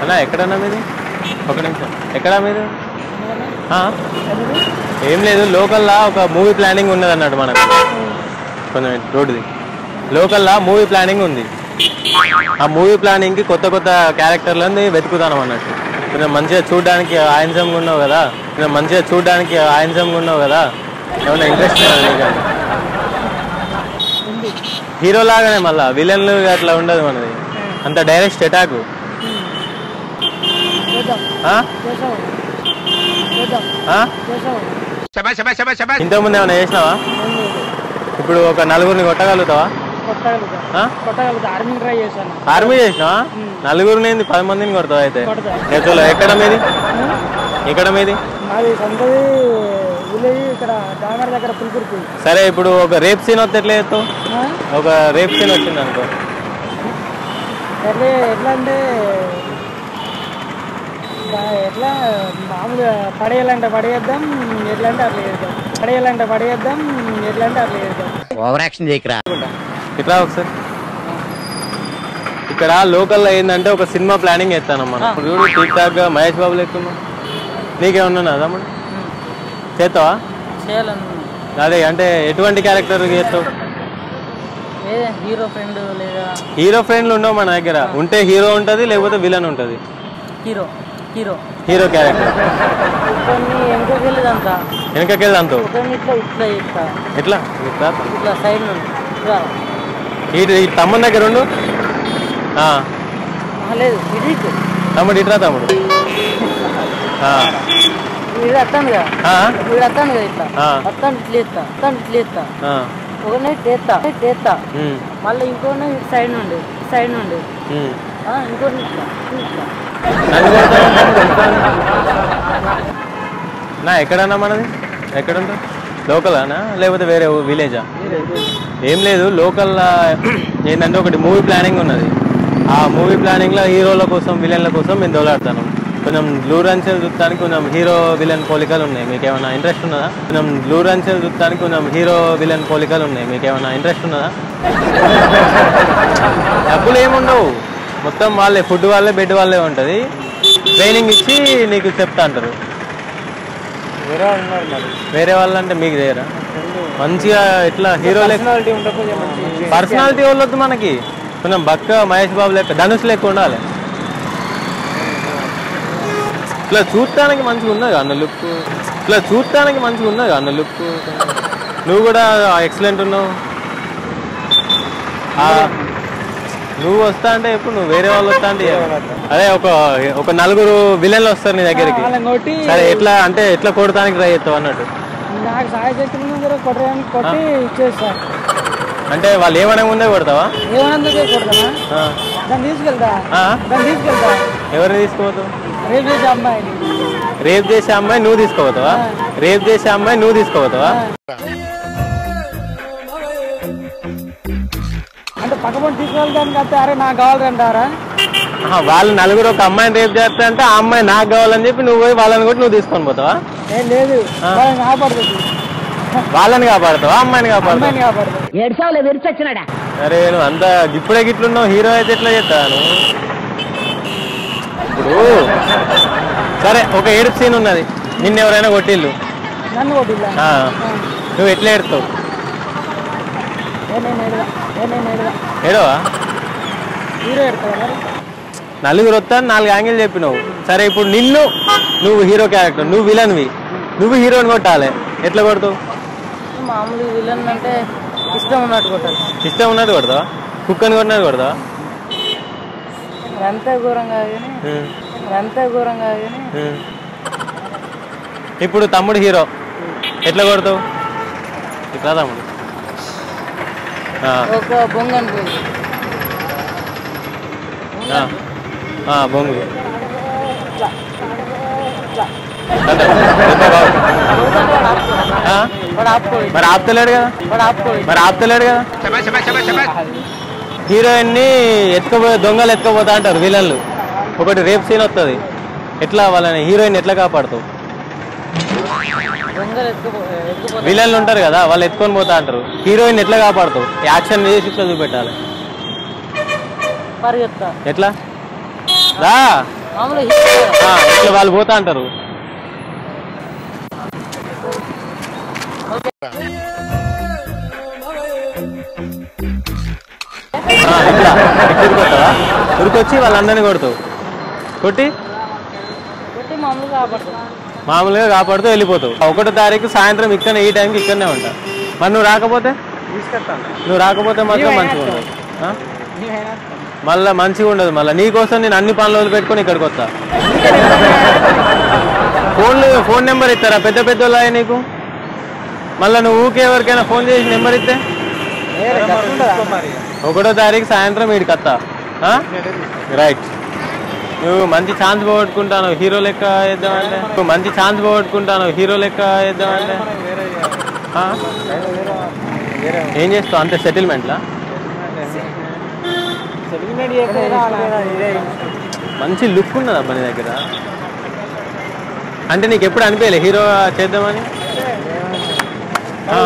అన్నా ఎక్కడన్నా మీది ఒక నిమిషం ఎక్కడా మీది ఆ? ఏం లేదు లోకల్లా ఒక మూవీ ప్లానింగ్ ఉన్నది అన్నట్టు మనకు కొంచెం రోడ్డుది లోకల్లా మూవీ ప్లానింగ్ ఉంది ఆ మూవీ ప్లానింగ్కి కొత్త కొత్త క్యారెక్టర్లని వెతుకుతాను అన్నట్టు కొంచెం మంచిగా చూడడానికి ఆయంసంగా ఉన్నావు కదా కొంచెం మంచిగా చూడడానికి ఆయంసంగా ఉన్నావు కదా ఏమన్నా ఇంట్రెస్ట్ హీరో లాగానే మళ్ళా విలన్లు అట్లా ఉండదు మనది అంత డైరెక్ట్ అటాక్ చేద్దాం చేసావు చేసావు ఇంతకుముందు ఏమైనా చేసినావా ఇప్పుడు ఒక నలుగురిని కొట్టగలుగుతావా కొట్టగలుగుతా ఆ? కొట్టగలుగుతా ఆర్మీ ట్రై చేశాను ఆర్మీ చేసినావా నలుగురిని ఏంది పది మందిని కొడతావా అయితే కొడతా. నేర్చులో ఎక్కడ మీది ఎక్కడ మీది మాది సొంతది విలేజ్ ఇక్కడ దామర్ దగ్గర పులికురికి సరే ఇప్పుడు ఒక రేప్ సీన్ వస్తే ఎట్లా చేస్తావు ఒక రేప్ సీన్ వచ్చింది అనుకో ఎట్లా ఎట్లా అంటే బా- ఎట్లా మామూలుగా పడేయాలంటే పడేద్దాం ఎట్లా అంటే అట్లా చేద్దాం పడేయాలంటే పడేద్దాం ఎట్లా అంటే అట్లా చేద్దాం ఓవర్ యాక్షన్ చేయకరా ఇట్లా ఒకసారి ఇక్కడ లోకల్లో ఏంటంటే ఒక సినిమా ప్లానింగ్ చేస్తాను మనం ఇప్పుడు చూడు టీక్ టాక్ గా మహేష్ బాబు లెక్కున్నావు నీకేమన్నా తమ్ముడు చేస్తావా చేయాలను అదే అంటే ఎటువంటి క్యారెక్టర్ చేస్తావు లేదా హీరో ఫ్రెండ్ లేదా హీరో ఫ్రెండ్లు ఉండవు మన దగ్గర ఉంటే హీరో ఉంటది లేకపోతే విలన్ ఉంటది హీరో హీరో హీరో క్యారెక్టర్ కొన్ని వెనుకకి వెళ్ళదంతా వెనకకెళ్ళి అంతో ఒకరిని ఇట్లా ఇట్లా ఇట్లా ఎట్లా ఇట్లా ఇట్లా సైడ్ నుండి ఇట్లా ఇటు ఈ తమ్ముని దగ్గర ఉండు ఆ, ఆ, లేదు ఇటు ఇటు తమ్ముడు ఇట్రా తమ్ముడు ఆ, వీడు వస్తాను కదా ఆ, వీడు వస్తాను కదా ఇట్లా ఆ. వస్తాను ఇట్లా ఎత్తా వస్తాను ఇట్లా ఎత్తా ఆ, ఒకనే ఎత్తా ఎత్తా ఉమ్, మళ్ళీ ఇంకోనే ఇటు సైడ్ నుండి ఇటు సైడ్ నుండి ఉమ్. ఆ, ఇంకోటి ఇట్లా ఇట్లా నన్ను కొడతావా? నా ఎక్కడన్నా మనది ఎక్కడ ఉంటుంది లోకలానా లేకపోతే వేరే విలేజా ఏం లేదు లోకల్ ఏంటంటే ఒకటి మూవీ ప్లానింగ్ ఉన్నది ఆ మూవీ ప్లానింగ్లో హీరోల కోసం విలన్ల కోసం మేము దోలాడతాను కొంచెం బ్లూ రంచెల్ చూడటానికి కొంచెం హీరో విలన్ పోలికలు ఉన్నాయి మీకు ఏమైనా ఇంట్రెస్ట్ ఉన్నదా కొంచెం బ్లూ రంచెల్ చూడటానికి కొంచెం హీరో విలన్ పోలికలు ఉన్నాయి మీకు ఏమైనా ఇంట్రెస్ట్ ఉన్నదా డబ్బులు ఏముండవు మొత్తం వాళ్ళే ఫుడ్ వాళ్ళే బెడ్ వాళ్ళే ఉంటుంది ట్రైనింగ్ ఇచ్చి నీకు చెప్తా అంటారు వేరే ఉన్నారు మరి వేరే వాళ్ళంటే మీకు చేయరా మంచిగా ఇట్లా హీరో లెక్క పర్సనాలిటీ ఉండకపోతే మంచి పర్సనాలిటీ వాళ్ళొద్దు మనకి కొంచెం బక్క మహేష్ బాబు లెక్క ధనుష్ లెక్క ఉండాలి ఇట్లా చూడటానికి మంచిగా ఉన్నది అన్న లుక్ ఇట్లా చూడటానికి మంచిగా ఉన్నది అన్న లుక్ నువ్వు కూడా ఎక్సలెంట్ ఉన్నావు ఆ, నువ్వు వస్తా అంటే ఎప్పుడు నువ్వు వేరే వాళ్ళు వస్తా అంటే అదే ఒక ఒక నలుగురు విలన్లు వస్తారు నీ దగ్గరికి వాళ్ళని కొట్టి సరే ఎట్లా అంటే ఎట్లా కొడటానికి ట్రై చేస్తావు అన్నట్టు నాకు సాయ శక్తుల దగ్గర కొట్టడానికి కొట్టి ఇచ్చేస్తాను అంటే వాళ్ళు ఏమనగా ముందే కొడతావా ఏమన్నందుకే కొడతానా ఆ. దాన్ని తీసుకెళ్తా ఆ? దాన్ని తీసుకెళ్తా ఎవరిని తీసుకోవద్దు రేపు చేసే అమ్మాయిని రేప్ చేసే అమ్మాయి నువ్వు తీసుకోపోతావా రేప్ చేసే అమ్మాయి నువ్వు తీసుకోపోతావా అంటే పక్కపడి తీసుకెళ్తాను కదా అరే నాకు కావాలంటారా ఆహా, వాళ్ళు నలుగురు ఒక అమ్మాయిని రేప్ చేస్తా అంటే ఆ అమ్మాయి నాకు కావాలని చెప్పి నువ్వు పోయి వాళ్ళని కూడా నువ్వు తీసుకొని పోతావా ఏం లేదు వాళ్ళని కాపాడుతుంది వాళ్ళని కాపాడుతావా అమ్మాయిని కాపాడుతావా అమ్మాయిని కాపాడుతుంది ఏడ్చావులే విరిచొచ్చినాడా అరే నువ్వు అంత ఇప్పుడే గిట్లున్నావు హీరో అయితే ఎట్లా చేస్తాను ఇప్పుడు సరే ఒక ఏడుపు సీన్ ఉన్నది నిన్న ఎవరైనా కొట్టిల్లు నన్ను కొట్టిల్లా ఆ, నువ్వు ఎట్లా ఏడుతావు ఏ నేను ఏడుగా ఏ నేను ఏడుగా ఏడవా హీరో ఎడతావు మరి నలుగురు వస్తాను నాలుగు యాంగిల్ చెప్పినావు సరే ఇప్పుడు నిన్ను నువ్వు హీరో క్యారెక్టర్ నువ్వు విలన్వి నువ్వు హీరోని కొట్టాలి ఎట్లా కొడతావు మామూలు విలన్ అంటే ఇష్టం ఉన్నట్టు కొట్టాలి ఇష్టం ఉన్నది కొడతావా కుక్కని కొట్టినది కొడతావా అంతే ఘోరంగా కానీ ఉం, అంతే ఘోరంగా కానీ ఉం. ఇప్పుడు తమ్ముడు హీరో ఎట్లా కొడతావు ఇట్లా తమ్ముడు ఆ, ఒక బొంగ అనుకోదు ఆ, ఆ, బొంగు అంటే, ఎంత బాగుంది. ఆ? వాడు ఆపుకోడు మరి ఆపుతలేడు కదా వాడు ఆపుకోడు మరి ఆపుతలేడు కదా హీరోయిన్ ని ఎత్తుకపో దొంగలు ఎత్తుకపోతా అంటారు విలన్లు ఒకటి రేప్ సీన్ వస్తుంది ఎట్లా వాళ్ళని హీరోయిన్ ఎట్లా కాపాడుతావు దొంగలు ఎత్తుకుపో ఎత్తుకుపోతారు విలన్లు ఉంటారు కదా వాళ్ళు ఎత్తుకొని పోతా అంటారు హీరోయిన్ ఎట్లా కాపాడుతావు యాక్షన్ చేసి ఇట్లా చూపెట్టాలి పరిగెత్తా ఎట్లా రా మామూలు ఆ, ఇట్లా వాళ్ళు పోతా అంటారు ఆ, ఇట్లా ఇట్లా ఉరికొస్తావా ఉరికొచ్చి వాళ్ళందరినీ కొడతావు కొట్టి కొట్టి మామూలుగా కాపాడుతుంది మామూలుగా కాపాడుతూ వెళ్ళిపోతావు ఒకటో తారీఖు సాయంత్రం ఇక్కడనే ఈ టైంకి ఇక్కడనే ఉంటా మరి నువ్వు రాకపోతే తీసుకెళ్తాను నువ్వు రాకపోతే మాత్రం మంచిగా ఉండదు ఆ? మళ్ళా మంచిగా ఉండదు మళ్ళీ నీకోసం నేను అన్ని పనులు వదిలిపెట్టుకొని ఇక్కడికి వస్తా ఫోన్లు ఫోన్ నెంబర్ ఇస్తారా పెద్ద పెద్ద వాళ్ళే నీకు మళ్ళీ నువ్వు ఊకే ఎవరికైనా ఫోన్ చేసి నెంబర్ ఇస్తే ఒకటో తారీఖు సాయంత్రం వీడికి వస్తా ఆ? రైట్ నువ్వు మంచి ఛాన్స్ పోగొట్టుకుంటాను హీరో లెక్క వేద్దామంటే నువ్వు మంచి ఛాన్స్ పోగొట్టుకుంటాను హీరో లెక్క వేద్దామంటే ఆ? ఏం చేస్తావు అంతే సెటిల్మెంట్లా సెటిల్మెంట్ చేయకపోయినా మంచి లుక్ ఉన్నది అబ్బా నీ దగ్గర అంటే నీకు ఎప్పుడు అనిపించలే హీరో చేద్దామని ఆ?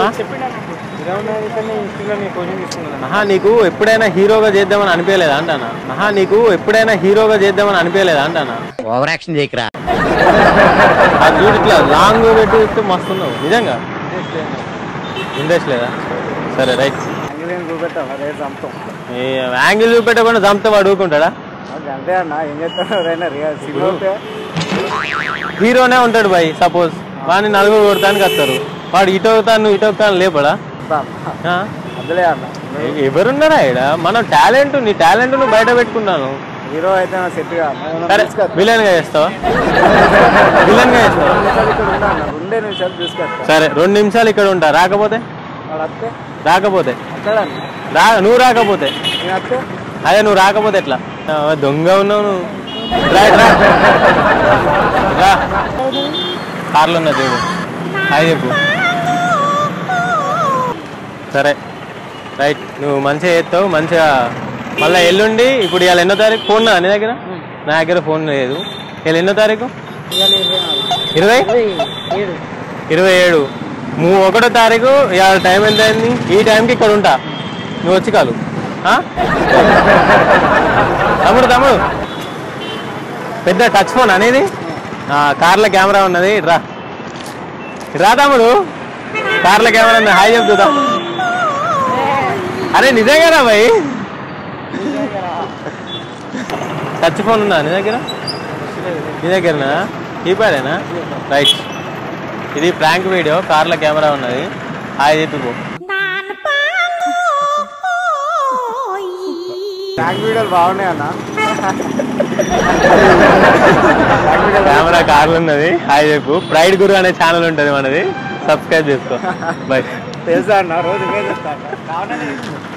ఆహా నీకు ఎప్పుడైనా హీరోగా చేద్దామని అనిపించలేదా అంటానా ఆహా నీకు ఎప్పుడైనా హీరోగా చేద్దామని అనిపించలేదా అంటానా ఓవర్ యాక్షన్ చేయకరా అది చూడు ఇట్లా లాంగ్ పెట్టి ఇస్తే మస్తు ఉన్నావు నిజంగా ఇంట్రెస్ట్ లేదా సరే రైట్ ఏ యాంగిల్ చూపెట్టకుండా చంపితే వాడు ఊరుకుంటాడా అంతే అన్న ఏం చేస్తాను సినిమా హీరోనే ఉంటాడు బాయ్ సపోజ్ వాడిని నలుగురు కొడతానికి వస్తారు వాడు ఇటు అవుతాను నువ్వు ఇటు అవుతాను లేపడా ఆ? అందులే అన్న ఎ- ఎవరున్నారా ఇక్కడ మన టాలెంట్ నీ టాలెంట్ నువ్వు బయట పెట్టుకున్నాను హీరో అయితే నా సెట్ సరే విలన్ గా చేస్తావా విలన్ గా చేస్తావా రెండే నిమిషాలు తీసుకొస్తా సరే రెండు నిమిషాలు ఇక్కడ ఉంటా రాకపోతే వాడు వస్తే రాకపోతే వస్తాడన్న రా నువ్వు రాకపోతే నేను వస్తే అదే నువ్వు రాకపోతే ఎట్లా ఆ, దొంగ ఉన్నావు నువ్వు రా ఇటు రా రా కార్లో ఉన్నా చూడు హాయ్ చెప్పు సరే రైట్ నువ్వు మంచిగా చేస్తావు మంచిగా మళ్ళీ ఎల్లుండి ఇప్పుడు ఇవాళ ఎన్నో తారీఖు ఫోన్ నా నీ దగ్గర నా దగ్గర ఫోన్ లేదు ఇవాళ ఎన్నో తారీఖు ఇవాళ ఇరవై నాలుగు ఇరవై ఇరవై ఏడు ఇరవై ఏడు నువ్వు ఒకటో తారీఖు ఇవాళ టైం ఎంత అయింది ఈ టైంకి ఇక్కడ ఉంటా నువ్వు వచ్చి కాలు ఆ? తమ్ముడు తమ్ముడు పెద్ద టచ్ ఫోన్ అనేది ఆ, కార్ల కెమెరా ఉన్నది ఇటు రా ఇటు రా తమ్ముడు కార్ల కెమెరా ఉంది హాయ్ చెప్తుందా అరే నిజంగానా భయ్ టచ్ ఫోన్ ఉందా నీ దగ్గర నీ దగ్గరనా కీప్యాడేనా రైట్ ఇది ప్రాంక్ వీడియో కార్ల కెమెరా ఉన్నది హాయ్ చెప్పిపో ట్యాంక్ వీడియోలు బాగున్నాయి అన్న కెమెరా కార్లు ఉన్నది హాయ్ చెప్పు ప్రైడ్ గురు అనే ఛానల్ ఉంటుంది మనది సబ్స్క్రైబ్ చేసుకో బాయ్ తెలుసా అన్న రోజు ఇవే చూస్తా అన్న. కావాలనే